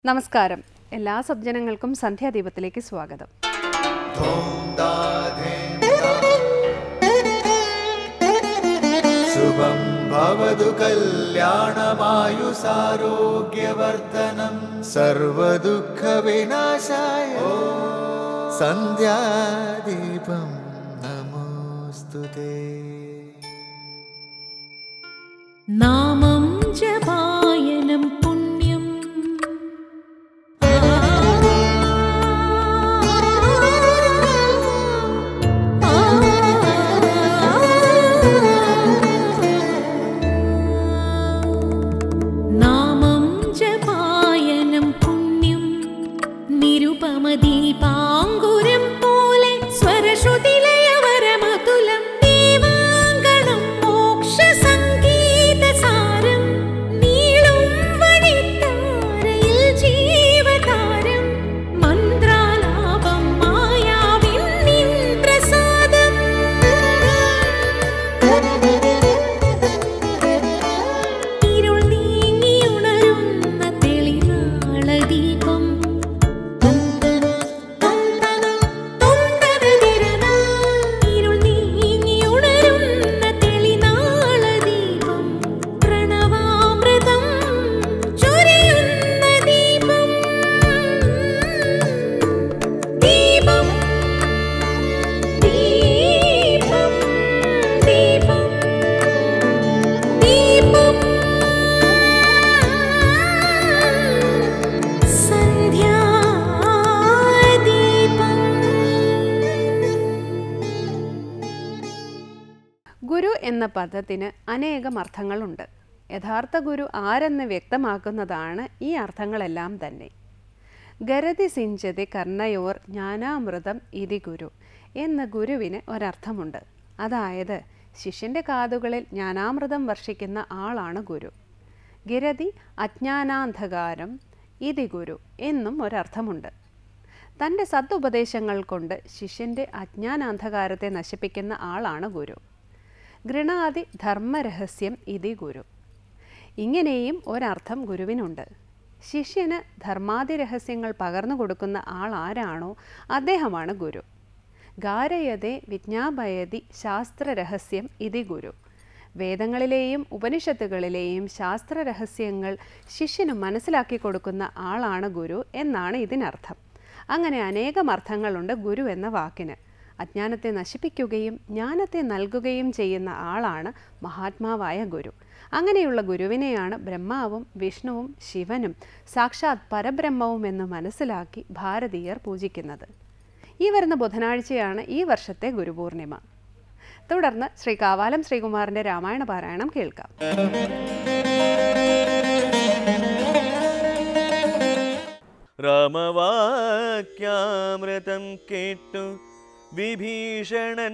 നമസ്കാരം എല്ലാ സജ്ജനങ്ങൾക്കും സന്ധ്യാദീപത്തിലേക്ക് സ്വാഗതം शुभं भवतु कल्याणमायुसारोग्यवर्धनं सर्वदुःखविनाशाय सन्ध्यादीपं नमोऽस्तु ते നാമം ജപായനം പുണ്യം നാമം ജപായനം പുണ്യം നിരുപമദീപാങ്കുരം പോലെ സ്വരശ്രുതിലയവരമതുലം ദീവാങ്കണം മോക്ഷസംഗീതസാരം നീളും വഴിത്താരയിൽ ജീവതാരം മന്ത്രാലാപം മായാവിൻ നിൻ പ്രസാദം ഇരുൾ നീങ്ങിയുണരുന്ന തെളിനാളദീപം ഇരുൾ നീങ്ങിയുണരുന്ന തെളിനാളദീപം പ്രണവാമൃതം ചൊരിയുന്ന ദീപം ദീപം ദീപം ദീപം ദീപം സന്ധ്യാദീപം ഗുരു എന്ന പദത്തിന് അനേകം അർത്ഥങ്ങളുണ്ട് യഥാർത്ഥ ഗുരു ആരെന്ന് വ്യക്തമാക്കുന്നതാണ് ഈ അർത്ഥങ്ങളെല്ലാം തന്നെ ഗരതി സിഞ്ചതി കർണയോർ ജ്ഞാനാമൃതം ഇതി ഗുരു എന്ന ഗുരുവിന് ഒരർത്ഥമുണ്ട് അതായത് ശിഷ്യൻ്റെ കാതുകളിൽ ജ്ഞാനാമൃതം വർഷിക്കുന്ന ആളാണ് ഗുരു ഗിരതി അജ്ഞാനാന്ധകാരം ഇതി ഗുരു എന്നും ഒരർത്ഥമുണ്ട് തൻ്റെ സതുപദേശങ്ങൾ കൊണ്ട് ശിഷ്യൻ്റെ അജ്ഞാനാന്ധകാരത്തെ നശിപ്പിക്കുന്ന ആളാണ് ഗുരു ഗൃണാതി ധർമ്മരഹസ്യം ഇതി ഗുരു ഇങ്ങനെയും ഒരർത്ഥം ഗുരുവിനുണ്ട് ശിഷ്യന് ധർമാതി രഹസ്യങ്ങൾ പകർന്നു കൊടുക്കുന്ന ആൾ ആരാണോ അദ്ദേഹമാണ് ഗുരു ഗാരയതെ വിജ്ഞാപയതി ശാസ്ത്രരഹസ്യം ഇതി ഗുരു വേദങ്ങളിലെയും ഉപനിഷത്തുകളിലെയും ശാസ്ത്രരഹസ്യങ്ങൾ ശിഷ്യന് മനസ്സിലാക്കി കൊടുക്കുന്ന ആളാണ് ഗുരു എന്നാണ് ഇതിനർത്ഥം അങ്ങനെ അനേകം അർത്ഥങ്ങളുണ്ട് ഗുരു എന്ന വാക്കിന് അജ്ഞാനത്തെ നശിപ്പിക്കുകയും ജ്ഞാനത്തെ നൽകുകയും ചെയ്യുന്ന ആളാണ് മഹാത്മാവായ ഗുരു അങ്ങനെയുള്ള ഗുരുവിനെയാണ് ബ്രഹ്മാവും വിഷ്ണുവും ശിവനും സാക്ഷാത് പരബ്രഹ്മവും എന്ന് മനസ്സിലാക്കി ഭാരതീയർ പൂജിക്കുന്നത് ഈ വരുന്ന ബുധനാഴ്ചയാണ് ഈ വർഷത്തെ ഗുരുപൂർണിമ തുടർന്ന് ശ്രീ കാവാലം ശ്രീകുമാറിൻ്റെ രാമായണ പാരായണം കേൾക്കാം രാമവാക്യാമൃതം കേട്ടു വിഭീഷണൻ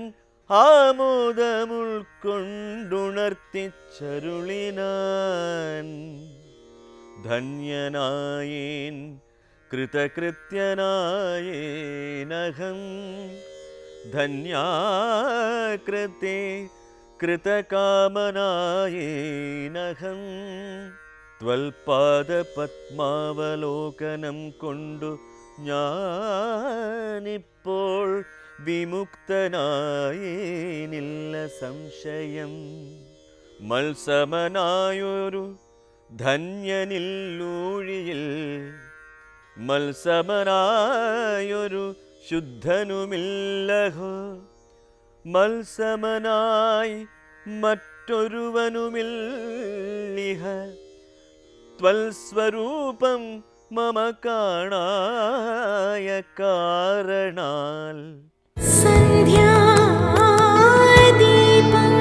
ആമോദമുൾക്കൊണ്ടുണർത്തിച്ചരുളിനാൻ ധന്യനായേൻ കൃതകൃത്യനായേനഹം ധന്യാകൃത്തെ കൃതകാമനായേനഹം ത്വൽപാദപത്മാവലോകനം കൊണ്ടു ഞാനിപ്പോൾ വിമുക്തനായേനില്ല സംശയം മത്സമനായൊരു ധന്യനില്ലൂഴിയിൽ മത്സമനായൊരു ശുദ്ധനുമില്ലഹോ മത്സമനായി മറ്റൊരുവനുമില്ലിഹ ത്വൽസ്വരൂപം മമ കാണായ കാരണാൽ സന്ധ്യാദീപം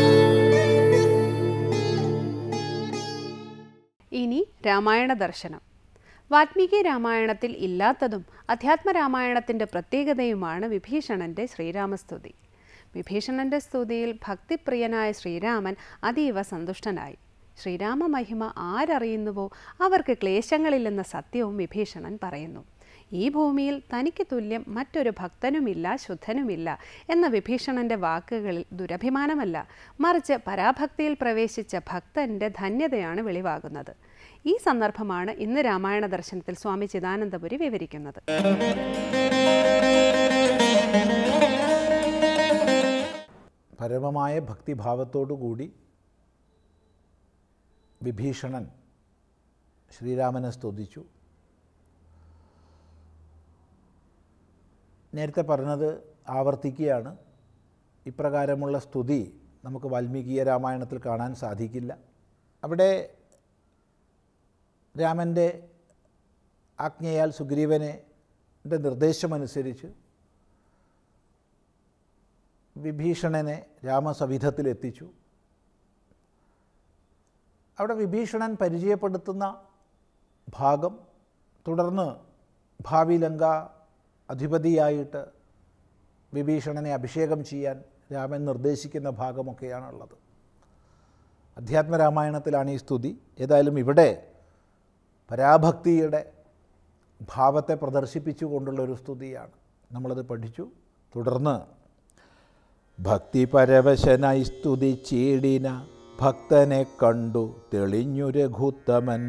ഇനി രാമായണ ദർശനം വാൽമീകി രാമായണത്തിൽ ഇല്ലാത്തതും അധ്യാത്മ രാമായണത്തിൻ്റെ പ്രത്യേകതയുമാണ് വിഭീഷണൻ്റെ ശ്രീരാമസ്തുതി വിഭീഷണൻ്റെ സ്തുതിയിൽ ഭക്തിപ്രിയനായ ശ്രീരാമൻ അതീവ സന്തുഷ്ടനായി ശ്രീരാമ മഹിമ ആരറിയുന്നുവോ അവർക്ക് ക്ലേശങ്ങളില്ലെന്ന സത്യവും വിഭീഷണൻ പറയുന്നു ഈ ഭൂമിയിൽ തനിക്ക് തുല്യം മറ്റൊരു ഭക്തനുമില്ല ശുദ്ധനുമില്ല എന്ന വിഭീഷണന്റെ വാക്കുകളിൽ ദുരഭിമാനമല്ല മറിച്ച് പരാഭക്തിയിൽ പ്രവേശിച്ച ഭക്തന്റെ ധന്യതയാണ് വെളിവാകുന്നത് ഈ സന്ദർഭമാണ് ഇന്ന് രാമായണ ദർശനത്തിൽ സ്വാമി ചിദാനന്ദപുരി വിവരിക്കുന്നത് പരമമായ ഭക്തിഭാവത്തോടു കൂടി വിഭീഷണൻ ശ്രീരാമനെ സ്തുതിച്ചു നേരത്തെ പറഞ്ഞത് ആവർത്തിക്കുകയാണ് ഇപ്രകാരമുള്ള സ്തുതി നമുക്ക് വാൽമീകീയ രാമായണത്തിൽ കാണാൻ സാധിക്കില്ല അവിടെ രാമൻ്റെ ആജ്ഞയാൽ സുഗ്രീവനെ ൻ്റെ നിർദ്ദേശമനുസരിച്ച് വിഭീഷണനെ രാമസവിധത്തിലെത്തിച്ചു അവിടെ വിഭീഷണൻ പരിചയപ്പെടുത്തുന്ന ഭാഗം തുടർന്ന് ഭാവി ലങ്ക അധിപതിയായിട്ട് വിഭീഷണനെ അഭിഷേകം ചെയ്യാൻ രാമൻ നിർദ്ദേശിക്കുന്ന ഭാഗമൊക്കെയാണുള്ളത് അധ്യാത്മരാമായണത്തിലാണ് ഈ സ്തുതി ഏതായാലും ഇവിടെ പരാഭക്തിയുടെ ഭാവത്തെ പ്രദർശിപ്പിച്ചുകൊണ്ടുള്ളൊരു സ്തുതിയാണ് നമ്മളത് പഠിച്ചു തുടർന്ന് ഭക്തിപരവശനായി സ്തുതിച്ചീടിന ഭക്തനെ കണ്ടു തെളിഞ്ഞു രഘുത്തമൻ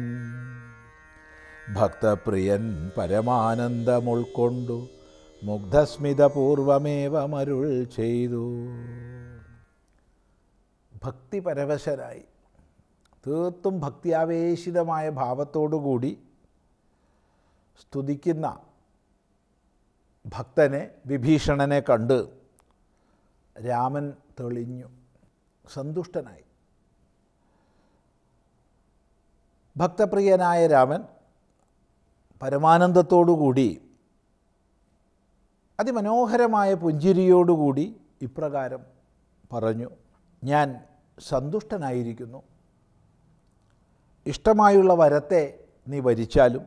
ഭക്തപ്രിയൻ പരമാനന്ദമുൾക്കൊണ്ടു മുഗ്ധസ്മിതപൂർവമേവമരുൾ ചെയ്തു ഭക്തിപരവശരായി തീർത്തും ഭക്തിയാവേശിതമായ ഭാവത്തോടുകൂടി സ്തുതിക്കുന്ന ഭക്തനെ വിഭീഷണനെ കണ്ട് രാമൻ തെളിഞ്ഞു സന്തുഷ്ടനായി ഭക്തപ്രിയനായ രാമൻ പരമാനന്ദത്തോടുകൂടി അതിമനോഹരമായ പുഞ്ചിരിയോടുകൂടി ഇപ്രകാരം പറഞ്ഞു ഞാൻ സന്തുഷ്ടനായിരിക്കുന്നു ഇഷ്ടമായുള്ള വരത്തെ നീ വരിച്ചാലും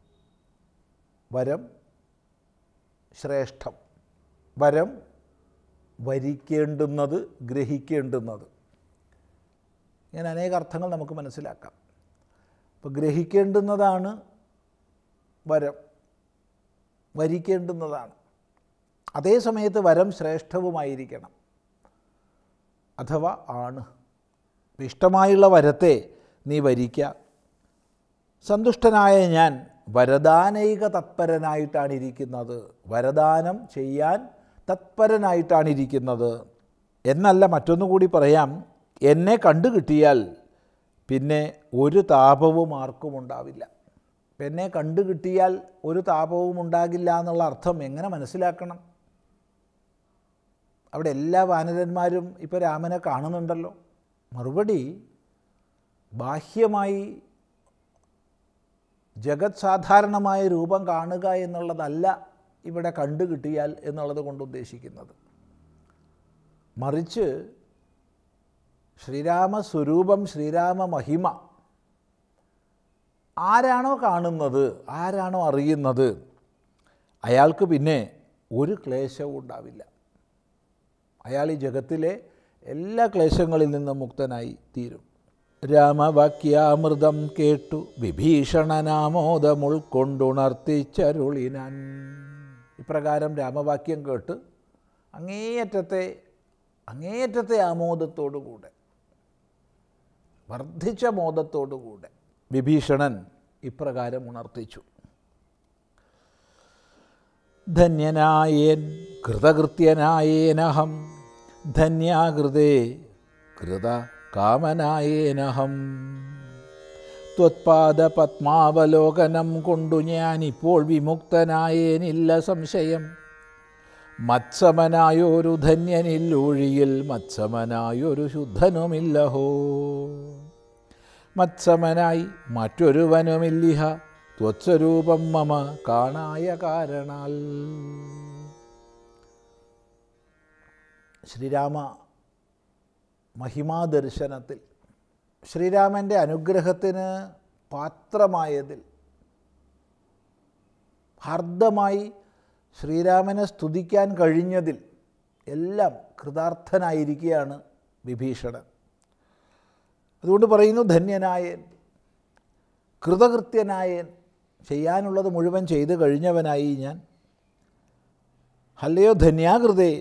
വരം ശ്രേഷ്ഠം വരം വരിക്കേണ്ടുന്നത് ഗ്രഹിക്കേണ്ടുന്നത് ഇങ്ങനെ അനേക അർത്ഥങ്ങൾ നമുക്ക് മനസ്സിലാക്കാം അപ്പോൾ ഗ്രഹിക്കേണ്ടുന്നതാണ് വരം വരിക്കേണ്ടുന്നതാണ് അതേ സമയത്ത് വരം ശ്രേഷ്ഠവുമായിരിക്കണം അഥവാ ആണ് അപ്പോൾ ഇഷ്ടമായുള്ള വരത്തെ നീ വരിക്ക സന്തുഷ്ടനായ ഞാൻ വരദാനൈക തത്പരനായിട്ടാണ് ഇരിക്കുന്നത് വരദാനം ചെയ്യാൻ തത്പരനായിട്ടാണ് ഇരിക്കുന്നത് എന്നല്ല മറ്റൊന്നുകൂടി പറയാം എന്നെ കണ്ടു കിട്ടിയാൽ പിന്നെ ഒരു താപവും ആർക്കും ഉണ്ടാവില്ല അപ്പം എന്നെ കണ്ടു കിട്ടിയാൽ ഒരു താപവും ഉണ്ടാകില്ല എന്നുള്ള അർത്ഥം എങ്ങനെ മനസ്സിലാക്കണം അവിടെ എല്ലാ വാനരന്മാരും ഇപ്പോൾ രാമനെ കാണുന്നുണ്ടല്ലോ മറുപടി ബാഹ്യമായി ജഗത് സാധാരണമായ രൂപം കാണുക എന്നുള്ളതല്ല ഇവിടെ കണ്ടു കിട്ടിയാൽ എന്നുള്ളത് കൊണ്ട് ഉദ്ദേശിക്കുന്നത് മറിച്ച് ശ്രീരാമ സ്വരൂപം ശ്രീരാമ മഹിമ ആരാണോ കാണുന്നത് ആരാണോ അറിയുന്നത് അയാൾക്ക് പിന്നെ ഒരു ക്ലേശവും ഉണ്ടാവില്ല അയാൾ ഈ ജഗത്തിലെ എല്ലാ ക്ലേശങ്ങളിൽ നിന്നും മുക്തനായി തീരും രാമവാക്യാമൃതം കേട്ടു വിഭീഷണനാമോദം ഉൾക്കൊണ്ടുണർത്തിച്ചരുളിനാൻ ഇപ്രകാരം രാമവാക്യം കേട്ട് അങ്ങേയറ്റത്തെ അങ്ങേയറ്റത്തെ ആമോദത്തോടുകൂടെ വർദ്ധിച്ച മോദത്തോടുകൂടെ വിഭീഷണൻ ഇപ്രകാരം ഉണർത്തിച്ചു ധന്യനായേൻ കൃതകൃത്യനായേനഹം ധന്യാകൃതേ കൃത കാമനായേനഹം ത്വത്പാദപത്മാവലോകനം കൊണ്ടു ഞാനിപ്പോൾ വിമുക്തനായേനില്ല സംശയം മത്സമനായൊരു ധന്യനില്ലൊഴിയിൽ മത്സമനായൊരു ശുദ്ധനുമില്ലഹോ മത്സമനായി മറ്റൊരുവനുമില്ലിഹ ത്വത്സ്വരൂപം മമ കാണായ കാരണാൽ ശ്രീരാമ മഹിമാദർശനത്തിൽ ശ്രീരാമൻ്റെ അനുഗ്രഹത്തിന് പാത്രമായതിൽ ഹാർദമായി ശ്രീരാമനെ സ്തുതിക്കാൻ കഴിഞ്ഞതിൽ എല്ലാം കൃതാർത്ഥനായിരിക്കുകയാണ് വിഭീഷണൻ അതുകൊണ്ട് പറയുന്നു ധന്യനായൻ കൃതകൃത്യനായൻ ചെയ്യാനുള്ളത് മുഴുവൻ ചെയ്തു കഴിഞ്ഞവനായി ഞാൻ അല്ലയോ ധന്യാകൃതേ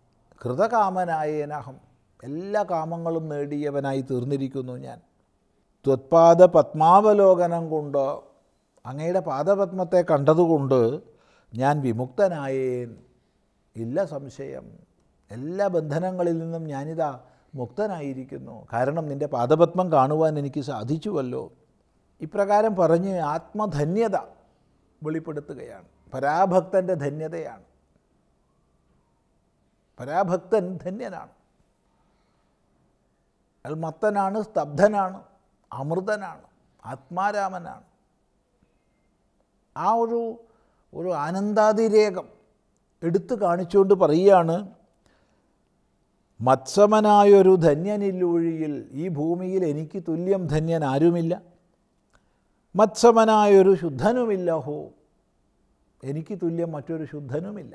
കൃതകാമനായേനഹം എല്ലാ കാമങ്ങളും നേടിയവനായി തീർന്നിരിക്കുന്നു ഞാൻ ത്വത്പാദ പത്മാവലോകനം കൊണ്ട് അങ്ങയുടെ പാദപത്മത്തെ കണ്ടതുകൊണ്ട് ഞാൻ വിമുക്തനായേൻ ഇല്ല സംശയം എല്ലാ ബന്ധനങ്ങളിൽ നിന്നും ഞാനിതാ മുക്തനായിരിക്കുന്നു കാരണം നിൻ്റെ പാദപത്മം കാണുവാൻ എനിക്ക് സാധിച്ചുവല്ലോ ഇപ്രകാരം പറഞ്ഞ് ആത്മധന്യത വെളിപ്പെടുത്തുകയാണ് പരാഭക്തൻ്റെ ധന്യതയാണ് പരാഭക്തൻ ധന്യനാണ് അയാൾ മത്തനാണ് സ്തബ്ധനാണ് അമൃതനാണ് ആത്മാരാമനാണ് ആ ഒരു ഒരു ആനന്ദാതിരേകം എടുത്തു കാണിച്ചുകൊണ്ട് പറയുകയാണ് മത്സമനായൊരു ധന്യനില്ലൂഴിയിൽ ഈ ഭൂമിയിൽ എനിക്ക് തുല്യം ധന്യൻ ആരുമില്ല മത്സമനായൊരു ശുദ്ധനുമില്ല ഹോ എനിക്ക് തുല്യം മറ്റൊരു ശുദ്ധനുമില്ല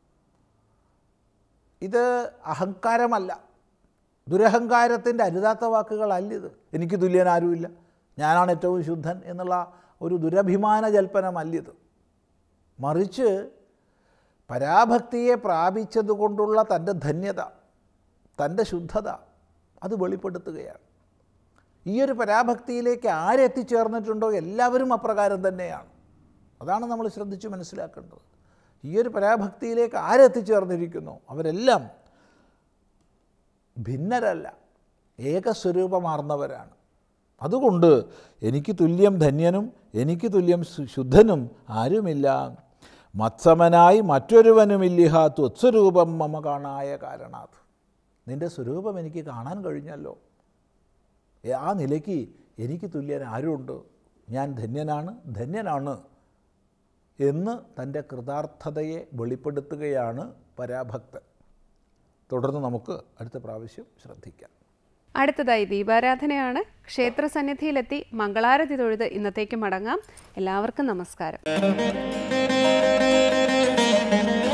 ഇത് അഹങ്കാരമല്ല ദുരഹങ്കാരത്തിൻ്റെ അരുതാത്ത വാക്കുകളല്ലിത് എനിക്ക് തുല്യൻ ആരുമില്ല ഞാനാണ് ഏറ്റവും ശുദ്ധൻ എന്നുള്ള ഒരു ദുരഭിമാന ജൽപ്പനമല്ലിത് മറിച്ച് പരാഭക്തിയെ പ്രാപിച്ചതുകൊണ്ടുള്ള തൻ്റെ ധന്യത തൻ്റെ ശുദ്ധത അത് വെളിപ്പെടുത്തുകയാണ് ഈ ഒരു പരാഭക്തിയിലേക്ക് ആരെത്തിച്ചേർന്നിട്ടുണ്ടോ എല്ലാവരും അപ്രകാരം തന്നെയാണ് അതാണ് നമ്മൾ ശ്രദ്ധിച്ച് മനസ്സിലാക്കേണ്ടത് ഈ ഒരു പരാഭക്തിയിലേക്ക് ആരെത്തിച്ചേർന്നിരിക്കുന്നു അവരെല്ലാം ഭിന്നരല്ല ഏകസ്വരൂപമാർന്നവരാണ് അതുകൊണ്ട് എനിക്ക് തുല്യം ധന്യനും എനിക്ക് തുല്യം ശു- ശുദ്ധനും ആരുമില്ല മത്സമനായി മറ്റൊരുവനുമില്ലിഹ ത്വത്സ്വരൂപം മമ കാണായ കാരണാത് നിൻ്റെ സ്വരൂപം എനിക്ക് കാണാൻ കഴിഞ്ഞല്ലോ ഏ, ആ നിലയ്ക്ക് എനിക്ക് തുല്യൻ ആരുണ്ട് ഞാൻ ധന്യനാണ് ധന്യനാണ് എന്ന് തൻ്റെ കൃതാർത്ഥതയെ വെളിപ്പെടുത്തുകയാണ് പരാഭക്തൻ തുടർന്ന് നമുക്ക് അടുത്ത പ്രാവശ്യം ശ്രദ്ധിക്കാം അടുത്തതായി ദീപാരാധനയാണ് ക്ഷേത്ര സന്നിധിയിലെത്തി മംഗളാരതി തൊഴുത് ഇന്നത്തേക്ക് മടങ്ങാം എല്ലാവർക്കും നമസ്കാരം